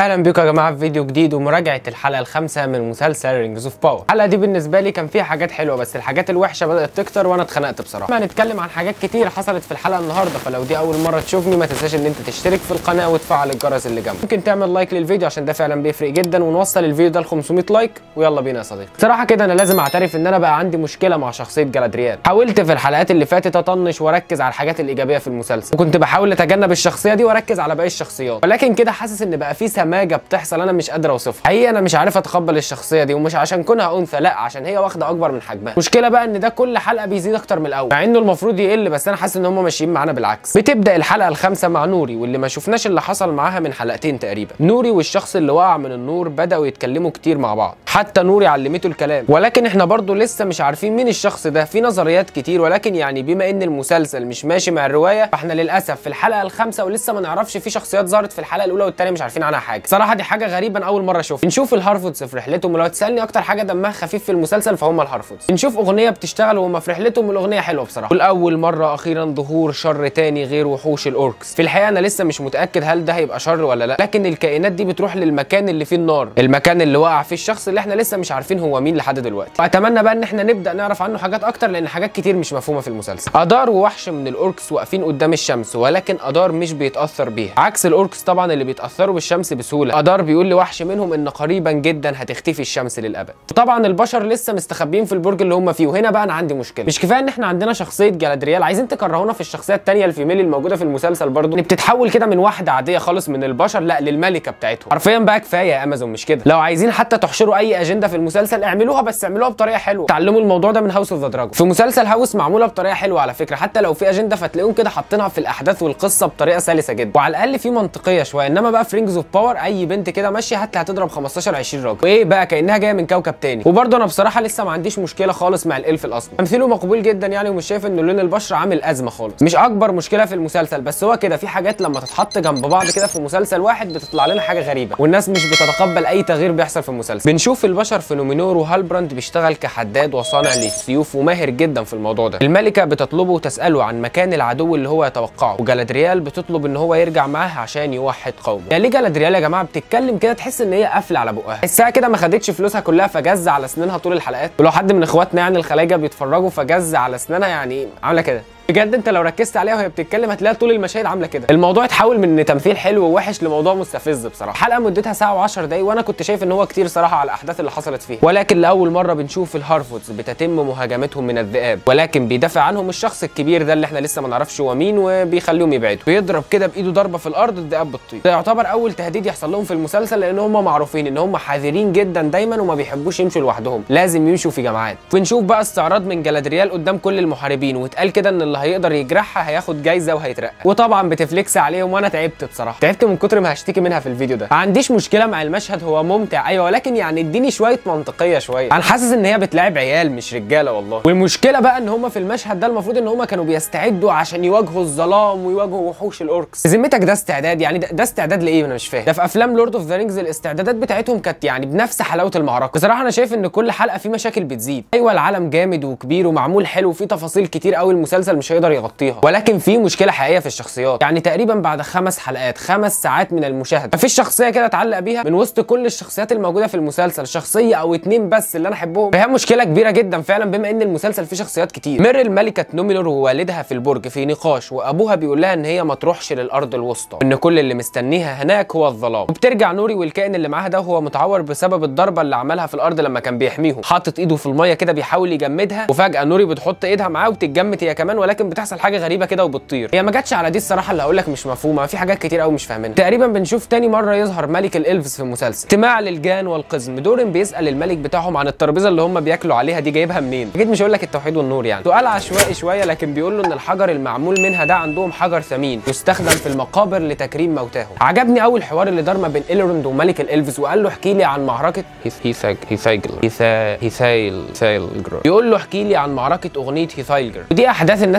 اهلا بيكم يا جماعه في فيديو جديد ومراجعه الحلقه الخامسه من مسلسل رينجز اوف باور الحلقه دي بالنسبه لي كان فيها حاجات حلوه بس الحاجات الوحشه بدات تكتر وانا اتخنقت بصراحه هنتكلم عن حاجات كتير حصلت في الحلقه النهارده فلو دي اول مره تشوفني ما تنساش ان انت تشترك في القناه وتفعل الجرس اللي جنبه ممكن تعمل لايك للفيديو عشان ده فعلا بيفرق جدا ونوصل الفيديو ده ل 500 لايك ويلا بينا يا صديقي بصراحه كده انا لازم اعترف ان انا بقى عندي مشكله مع شخصيه جلادريال حاولت في الحلقات اللي فاتت اطنش واركز على الحاجات الايجابيه في المسلسل وكنت بحاول اتجنب الشخصيه دي واركز على باقي الشخصيات ولكن كده حاسس ان بقى في سماجه بتحصل انا مش قادر اوصفها حقيقه انا مش عارف اتقبل الشخصيه دي ومش عشان كونها انثى لا عشان هي واخده اكبر من حجمها المشكله بقى ان ده كل حلقه بيزيد اكتر من الاول مع انه المفروض يقل بس انا حاسس ان هم ماشيين معانا بالعكس بتبدا الحلقه الخامسه مع نوري واللي ما شفناش اللي حصل معاها من حلقتين تقريبا نوري والشخص اللي وقع من النور بداوا يتكلموا كتير مع بعض حتى نوري علمته الكلام ولكن احنا برضو لسه مش عارفين مين الشخص ده في نظريات كتير ولكن يعني بما ان المسلسل مش ماشي مع الروايه فاحنا للاسف في الحلقه الخامسه ولسه ما نعرفش في شخصيات ظهرت في الحلقه الاولى والثانيه مش عارفين عنها حاجه صراحه دي حاجه غريبه أنا اول مره اشوفها نشوف الهارفودز في رحلتهم ولو تسالني اكتر حاجه دمها خفيف في المسلسل فهم الهارفودز نشوف اغنيه بتشتغل وهم في رحلتهم والاغنيه حلوه بصراحه والاول مره اخيرا ظهور شر تاني غير وحوش الاوركس في الحقيقه انا لسه مش متاكد هل ده هيبقى شر ولا لا لكن الكائنات دي بتروح للمكان اللي فيه النار المكان اللي وقع فيه الشخص اللي احنا لسه مش عارفين هو مين لحد دلوقتي واتمنى بقى ان احنا نبدا نعرف عنه حاجات اكتر لان حاجات كتير مش مفهومه في المسلسل ادار ووحش من الاوركس واقفين قدام الشمس ولكن ادار مش بيتاثر بيها عكس الاوركس طبعا اللي بيتاثروا بالشمس بسهوله ادار بيقول لوحش منهم ان قريبا جدا هتختفي الشمس للابد طبعا البشر لسه مستخبيين في البرج اللي هم فيه وهنا بقى انا عندي مشكله مش كفايه ان احنا عندنا شخصيه جلادريال عايزين تكرهونا في الشخصيه الثانيه الفيميل الموجوده في المسلسل برضو اللي بتتحول كده من واحده عاديه خالص من البشر لا للملكه بتاعتهم حرفيا بقى كفايه يا امازون مش كده لو عايزين حتى تحشروا اي اجنده في المسلسل اعملوها بس اعملوها بطريقه حلوه تعلموا الموضوع ده من هاوس اوف ذا دراجون في مسلسل هاوس معموله بطريقه حلوه على فكره حتى لو في اجنده فتلاقيهم كده حاطينها في الاحداث والقصه بطريقه سلسه جدا وعلى الاقل في منطقيه شويه انما بقى في رينجز اوف باور اي بنت كده ماشيه حتى هتضرب 15 20 راجل وايه بقى كانها جايه من كوكب تاني وبرضه انا بصراحه لسه ما عنديش مشكله خالص مع الالف الاصلي تمثيله مقبول جدا يعني ومش شايف ان لون البشره عامل ازمه خالص مش اكبر مشكله في المسلسل بس هو كده في حاجات لما تتحط جنب بعض كده في مسلسل واحد بتطلع لنا حاجه غريبه والناس مش بتتقبل اي تغيير بيحصل في المسلسل بنشوف البشر في نومينور وهالبراند بيشتغل كحداد وصانع للسيوف وماهر جدا في الموضوع ده الملكه بتطلبه وتساله عن مكان العدو اللي هو يتوقعه وجلادريال بتطلب ان هو يرجع معاها عشان يوحد قومه يعني ليه جلادريال يا جماعه بتتكلم كده تحس ان هي قافله على بقها تحسها كده ما خدتش فلوسها كلها فجز على اسنانها طول الحلقات ولو حد من اخواتنا يعني الخلايجه بيتفرجوا فجز على اسنانها يعني عامله كده بجد انت لو ركزت عليها وهي بتتكلم هتلاقيها طول المشاهد عامله كده الموضوع اتحول من ان تمثيل حلو ووحش لموضوع مستفز بصراحه الحلقه مدتها ساعه و10 دقايق وانا كنت شايف ان هو كتير صراحه على الاحداث اللي حصلت فيها ولكن لاول مره بنشوف الهارفودز بتتم مهاجمتهم من الذئاب ولكن بيدافع عنهم الشخص الكبير ده اللي احنا لسه ما نعرفش هو مين وبيخليهم يبعدوا بيضرب كده بايده ضربه في الارض الذئاب بتطير ده يعتبر اول تهديد يحصل لهم في المسلسل لان هم معروفين ان هم حذرين جدا دايما وما بيحبوش يمشوا لوحدهم لازم يمشوا في جماعات ونشوف بقى استعراض من جلادريال قدام كل المحاربين واتقال كده ان اللي هيقدر يجرحها هياخد جايزه وهيترقى وطبعا بتفليكس عليهم وانا تعبت بصراحه تعبت من كتر ما هشتكي منها في الفيديو ده ما عنديش مشكله مع المشهد هو ممتع ايوه ولكن يعني اديني شويه منطقيه شويه انا حاسس ان هي بتلاعب عيال مش رجاله والله والمشكله بقى ان هم في المشهد ده المفروض ان هم كانوا بيستعدوا عشان يواجهوا الظلام ويواجهوا وحوش الاوركس ذمتك ده استعداد يعني ده, ده استعداد لايه انا مش فاهم ده في افلام لورد اوف ذا رينجز الاستعدادات بتاعتهم كانت يعني بنفس حلاوه المعركه بصراحه انا شايف ان كل حلقه في مشاكل بتزيد ايوه العالم جامد وكبير ومعمول حلو وفيه تفاصيل كتير قوي المسلسل مش هيقدر يغطيها ولكن في مشكله حقيقيه في الشخصيات يعني تقريبا بعد خمس حلقات خمس ساعات من المشاهده مفيش شخصيه كده اتعلق بيها من وسط كل الشخصيات الموجوده في المسلسل شخصيه او اتنين بس اللي انا احبهم فهي مشكله كبيره جدا فعلا بما ان المسلسل فيه شخصيات كتير ميرل ملكه نومينور ووالدها في البرج في نقاش وابوها بيقول لها ان هي ما تروحش للارض الوسطى ان كل اللي مستنيها هناك هو الظلام وبترجع نوري والكائن اللي معاها ده وهو متعور بسبب الضربه اللي عملها في الارض لما كان بيحميهم حاطط ايده في الميه كده بيحاول يجمدها وفجاه نوري بتحط ايدها معاه وبتتجمد هي كمان ولكن بتحصل حاجه غريبه كده وبتطير هي ما جاتش على دي الصراحه اللي هقول لك مش مفهومه في حاجات كتير قوي مش فاهمينها تقريبا بنشوف تاني مره يظهر ملك الالفز في المسلسل اجتماع للجان والقزم دورين بيسال الملك بتاعهم عن الترابيزه اللي هم بياكلوا عليها دي جايبها منين اكيد مش هقول لك التوحيد والنور يعني سؤال عشوائي شويه لكن بيقول له ان الحجر المعمول منها ده عندهم حجر ثمين يستخدم في المقابر لتكريم موتاهم عجبني قوي الحوار اللي دار ما بين ايلروند وملك الالفز وقال له احكي لي عن معركه هيثايجل هيثايل هيثايل بيقول له احكي لي عن معركه اغنيه هيثايلجر ودي احداث الناس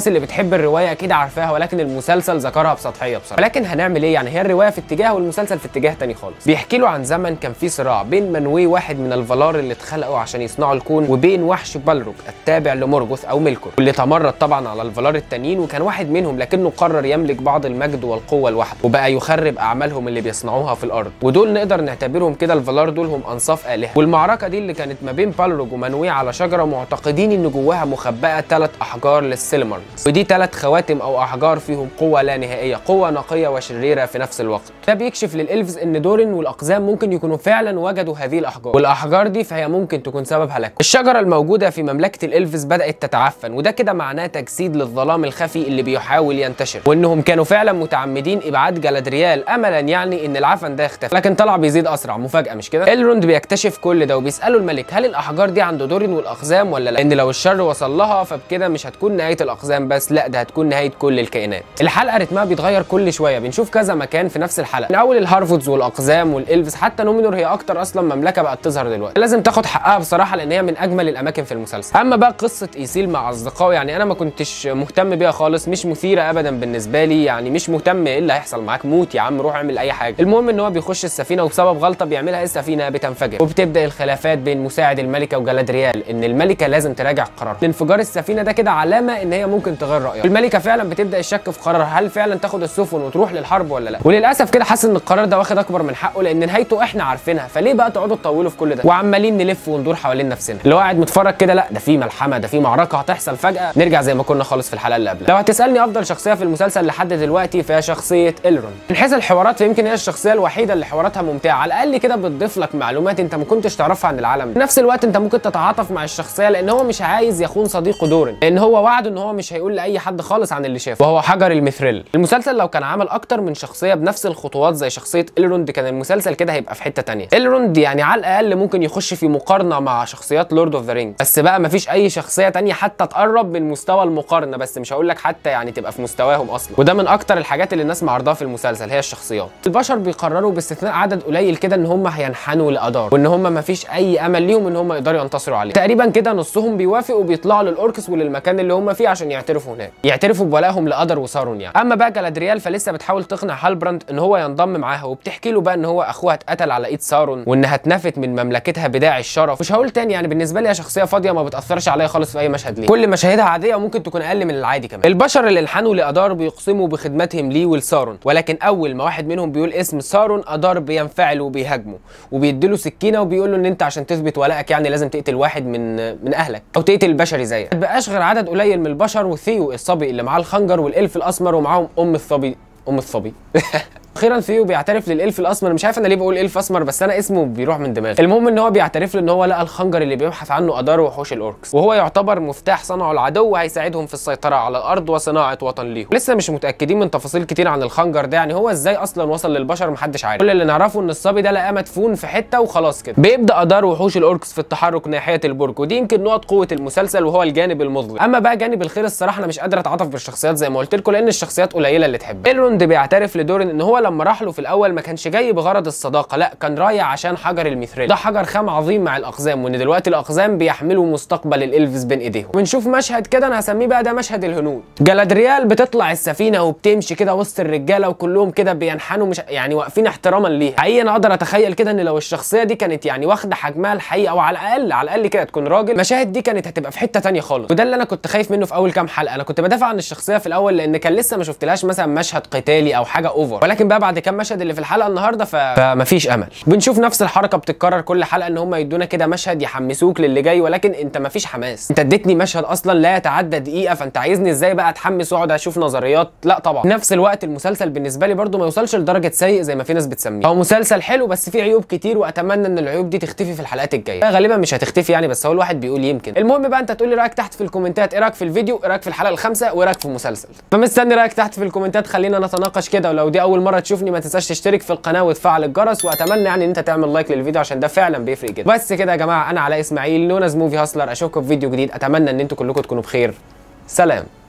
الناس اللي بتحب الروايه اكيد عارفاها ولكن المسلسل ذكرها بسطحيه بصراحه ولكن هنعمل ايه يعني هي الروايه في اتجاه والمسلسل في اتجاه تاني خالص بيحكي له عن زمن كان فيه صراع بين منوي واحد من الفالار اللي اتخلقوا عشان يصنعوا الكون وبين وحش بالروج التابع لمورجوث او ملكور واللي تمرد طبعا على الفالار التانيين وكان واحد منهم لكنه قرر يملك بعض المجد والقوه لوحده وبقى يخرب اعمالهم اللي بيصنعوها في الارض ودول نقدر نعتبرهم كده الفالار دول هم انصاف الهه والمعركه دي اللي كانت ما بين بالروج ومنوي على شجره معتقدين ان جواها مخبأه ثلاث احجار للسيلمرز ودي ثلاث خواتم او احجار فيهم قوه لا نهائيه قوه نقيه وشريره في نفس الوقت ده بيكشف للالفز ان دورين والاقزام ممكن يكونوا فعلا وجدوا هذه الاحجار والاحجار دي فهي ممكن تكون سبب هلاكهم الشجره الموجوده في مملكه الالفز بدات تتعفن وده كده معناه تجسيد للظلام الخفي اللي بيحاول ينتشر وانهم كانوا فعلا متعمدين ابعاد جلادريال املا يعني ان العفن ده اختفى لكن طلع بيزيد اسرع مفاجاه مش كده الروند بيكتشف كل ده وبيسالوا الملك هل الاحجار دي عند دورين والاقزام ولا لا لان لو الشر وصل لها فبكده مش هتكون نهايه الاقزام بس لا ده هتكون نهايه كل الكائنات الحلقه رتمها بيتغير كل شويه بنشوف كذا مكان في نفس الحلقه من اول الهارفودز والاقزام والالفز حتى نومينور هي اكتر اصلا مملكه بقت تظهر دلوقتي لازم تاخد حقها بصراحه لان هي من اجمل الاماكن في المسلسل اما بقى قصه ايسيل مع اصدقائه يعني انا ما كنتش مهتم بيها خالص مش مثيره ابدا بالنسبه لي يعني مش مهتم ايه اللي هيحصل معاك موت يا عم روح اعمل اي حاجه المهم ان هو بيخش السفينه وبسبب غلطه بيعملها السفينه بتنفجر وبتبدا الخلافات بين مساعد الملكه وجلادريال ان الملكه لازم تراجع قرارها انفجار السفينه ده كده علامه ان هي ممكن تغير رايها الملكه فعلا بتبدا الشك في قرارها هل فعلا تاخد السفن وتروح للحرب ولا لا وللاسف كده حاسس ان القرار ده واخد اكبر من حقه لان نهايته احنا عارفينها فليه بقى تقعدوا تطولوا في كل ده وعمالين نلف وندور حوالين نفسنا اللي هو قاعد متفرج كده لا ده في ملحمه ده في معركه هتحصل فجاه نرجع زي ما كنا خالص في الحلقه اللي قبلها لو هتسالني افضل شخصيه في المسلسل لحد دلوقتي فهي شخصيه الرون من حيث الحوارات فيمكن هي الشخصيه الوحيده اللي حواراتها ممتعه على الاقل كده بتضيف لك معلومات انت ما كنتش تعرفها عن العالم في نفس الوقت انت ممكن تتعاطف مع الشخصيه لان هو مش عايز يخون صديقه دورن لان هو وعده ان هو مش هيقول لاي حد خالص عن اللي شافه وهو حجر المثريل المسلسل لو كان عمل اكتر من شخصيه بنفس الخطوات زي شخصيه الروند كان المسلسل كده هيبقى في حته تانية الروند يعني على الاقل ممكن يخش في مقارنه مع شخصيات لورد اوف ذا رينج بس بقى مفيش اي شخصيه تانية حتى تقرب من مستوى المقارنه بس مش هقول لك حتى يعني تبقى في مستواهم اصلا وده من اكتر الحاجات اللي الناس معرضاها في المسلسل هي الشخصيات البشر بيقرروا باستثناء عدد قليل كده ان هم هينحنوا لادار وان هم مفيش اي امل ليهم ان هم يقدروا ينتصروا عليه تقريبا كده نصهم بيوافق وبيطلعوا للاوركس وللمكان اللي هم فيه عشان يعترفوا هناك يعترفوا بولائهم لادر وسارون يعني اما بقى جلادريال فلسه بتحاول تقنع هالبراند ان هو ينضم معاها وبتحكي له بقى ان هو اخوها اتقتل على ايد سارون وانها اتنفت من مملكتها بداعي الشرف مش هقول تاني يعني بالنسبه لي هي شخصيه فاضيه ما بتاثرش عليا خالص في اي مشهد ليه كل مشاهدها عاديه وممكن تكون اقل من العادي كمان البشر اللي انحنوا لادار بيقسموا بخدمتهم ليه ولسارون ولكن اول ما واحد منهم بيقول اسم سارون ادار بينفعل وبيهاجمه وبيديله سكينه وبيقول له ان انت عشان تثبت ولائك يعني لازم تقتل واحد من من اهلك او تقتل البشري زيك ما بقاش غير عدد قليل من البشر وثيو الصبي اللي معاه الخنجر والالف الاسمر ومعاهم ام الصبي ام الصبي اخيرا ثيو بيعترف للالف الاسمر مش عارف انا ليه بقول الف اسمر بس انا اسمه بيروح من دماغي المهم ان هو بيعترف له ان هو لقى الخنجر اللي بيبحث عنه ادار وحوش الاوركس وهو يعتبر مفتاح صنعه العدو وهيساعدهم في السيطره على الارض وصناعه وطن ليهم لسه مش متاكدين من تفاصيل كتير عن الخنجر ده يعني هو ازاي اصلا وصل للبشر محدش عارف كل اللي نعرفه ان الصبي ده لقاه مدفون في حته وخلاص كده بيبدا ادار وحوش الاوركس في التحرك ناحيه البرج ودي يمكن نقط قوه المسلسل وهو الجانب المظلم اما بقى جانب الخير الصراحه انا مش قادر اتعاطف بالشخصيات زي ما قلت لكم لان الشخصيات قليله اللي تحبها الروند بيعترف لدورن ان هو لما راح له في الاول ما كانش جاي بغرض الصداقه لا كان رايح عشان حجر الميثريل ده حجر خام عظيم مع الاقزام وان دلوقتي الاقزام بيحملوا مستقبل الالفز بين ايديهم ونشوف مشهد كده انا هسميه بقى ده مشهد الهنود جلادريال بتطلع السفينه وبتمشي كده وسط الرجاله وكلهم كده بينحنوا مش يعني واقفين احتراما ليها حقيقي انا اقدر اتخيل كده ان لو الشخصيه دي كانت يعني واخده حجمها الحقيقي او على الاقل على الاقل كده تكون راجل المشاهد دي كانت هتبقى في حته تانية خالص وده اللي انا كنت خايف منه في اول كام حلقه انا كنت بدافع عن الشخصيه في الاول لان كان لسه ما شفتلهاش مثلا مشهد قتالي او حاجه اوفر ولكن بقى بعد كام مشهد اللي في الحلقه النهارده ف... فمفيش امل بنشوف نفس الحركه بتتكرر كل حلقه ان هم يدونا كده مشهد يحمسوك للي جاي ولكن انت مفيش حماس انت اديتني مشهد اصلا لا يتعدى دقيقه فانت عايزني ازاي بقى اتحمس واقعد اشوف نظريات لا طبعا في نفس الوقت المسلسل بالنسبه لي برده ما يوصلش لدرجه سيء زي ما في ناس بتسميه هو مسلسل حلو بس فيه عيوب كتير واتمنى ان العيوب دي تختفي في الحلقات الجايه غالبا مش هتختفي يعني بس هو الواحد بيقول يمكن المهم بقى انت تقول لي رايك تحت في الكومنتات ايه رايك في الفيديو ايه رايك في الحلقه الخامسه وايه رايك في المسلسل فمستني رايك تحت في الكومنتات خلينا نتناقش كده ولو دي اول مره تشوفني ما تنساش تشترك في القناه وتفعل الجرس واتمنى يعني ان انت تعمل لايك للفيديو عشان ده فعلا بيفرق جدا بس كده يا جماعه انا علاء اسماعيل نونز موفي هاسلر اشوفكم في فيديو جديد اتمنى ان انتوا كلكم تكونوا بخير سلام